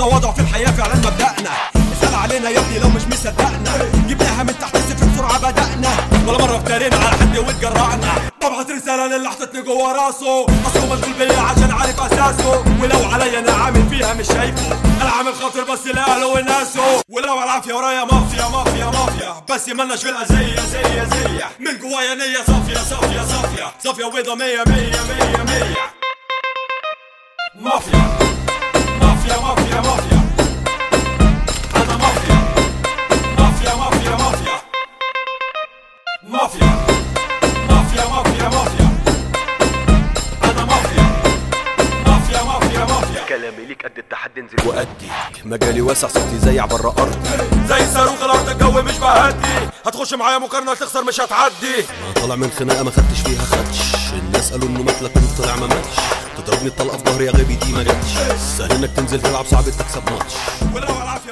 والتواضع في الحياة فعلا مبدأنا اسأل علينا يا ابني لو مش مصدقنا جبناها من تحت الصفر بسرعة بدأنا ولا مرة افترينا على حد واتجرأنا ببعت رسالة للي حطتني جوا راسه اصله مشغول بيا عشان عارف اساسه ولو عليا انا عامل فيها مش شايفه انا عامل خاطر بس لاهله وناسه ولو العافية ورايا مافيا مافيا مافيا بس مالناش في الأذية زي زي من جوايا نية صافية صافية صافية صافية وبيضة مية مية مية مية مافيا مافيا مافيا مافيا أنا مافيا مافيا مافيا مافيا مافيا مافيا مافيا مافيا أنا مافيا مافيا مافيا مافيا كلامي ليك قد التحدي انزل وأدي مجالي واسع صوتي زيع برا أرضي زي صاروخ الأرض الجو مش بهدي هتخش معايا مقارنة تخسر مش هتعدي طالع من خناقه ما خدتش فيها خدش الناس قالوا انه مات لكن طلع ما ماتش تضربني الطلقه في ظهري يا غبي دي ما جاتش سهل انك تنزل تلعب صعب تكسب ماتش ولو العب